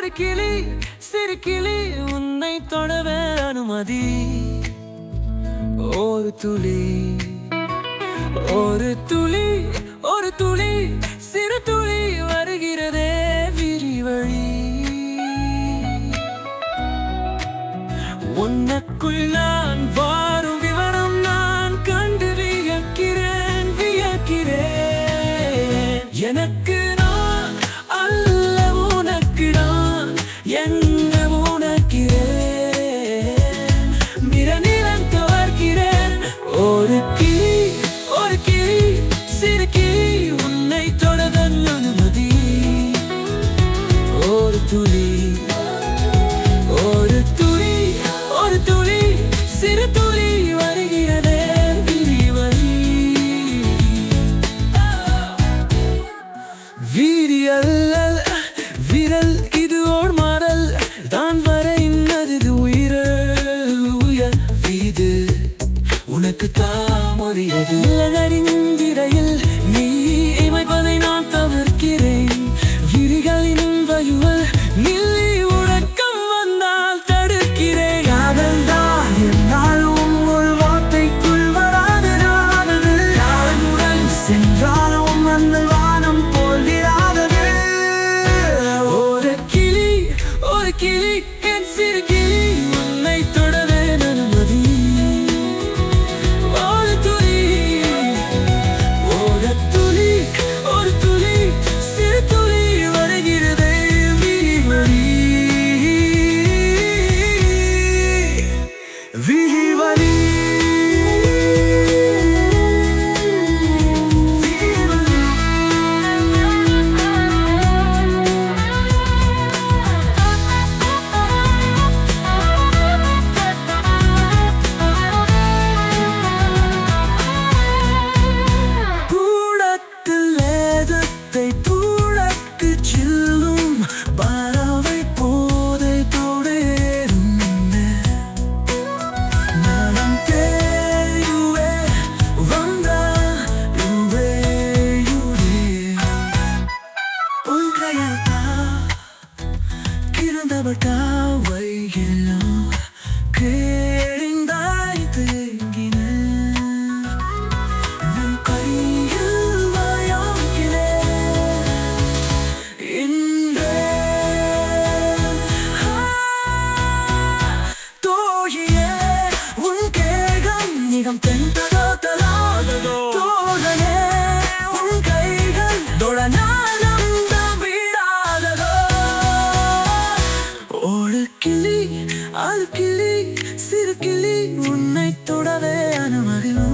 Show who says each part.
Speaker 1: கிளி சிறு கிளி உன்னை தொடவே அனுமதி ஒரு துளி ஒரு துளி ஒரு துளி சிறு துளி வருகிறதே விரிவழி உனக்குள் நான் வாரும் விவரம் நான் கண்டு வியக்கிறேன் வியக்கிறேன் எனக்கு நான் அல்ல உனக்கு நான் என்ன உனக்கிறேன் மிரநிலம் கவர்கிறேன் ஒரு கிளி ஒரு கிளி சிறு கிளி உன்னை தொடதன் அனுமதி ஒரு துளி ஒரு துளி ஒரு துளி சிறு துளி வருகிறதே விரிவழி வீரியல்ல விரல் இது ஓர் மாறல் தான் வரைந்தது உயிரல் உயர் வீது உனக்கு தாமறியது அறிந்திரையில் நீ இமைப்பதை நான் தவிர்க்கிறேன் விரிகளின் வயுவல் நில்லி உறக்கம் வந்தால் தடுக்கிறேன் காதல் தான் என்னாலும் ஒரு வார்த்தைக்குள் வராதது காலமுடன் சென்றாலும் அந்த வானம் போல் விராதது ஒரு கிளி ஒரு கிளி என் சிறு கிளி உன்னை தொடவே அனுமதி ஒரு துளி ஒரு துளி ஒரு துளி சிறு துளி வருகிறதே விரிவழி விரிவழி கூடத்தில் வேதத்தை தூளக்கு செல்லும் பறவை போதை தொடரும் நலம் தேயுவே வந்தாயுவே யுரே உன்கையத்தா கிடந்தவட்டாவை எல்லாம் கேழிந்தாய் தேங்கின நம் கையில் வாயாகிறேன் இன்றே தோழியே உன் கேகம் நிகம் தென்றதோ தலாததோ தோழனே உன் கைகள் தொழநானந்த விடாததோ ஒரு கிளி அது கிளி சிறு கிளி உன்னை தொடவே அனுமதி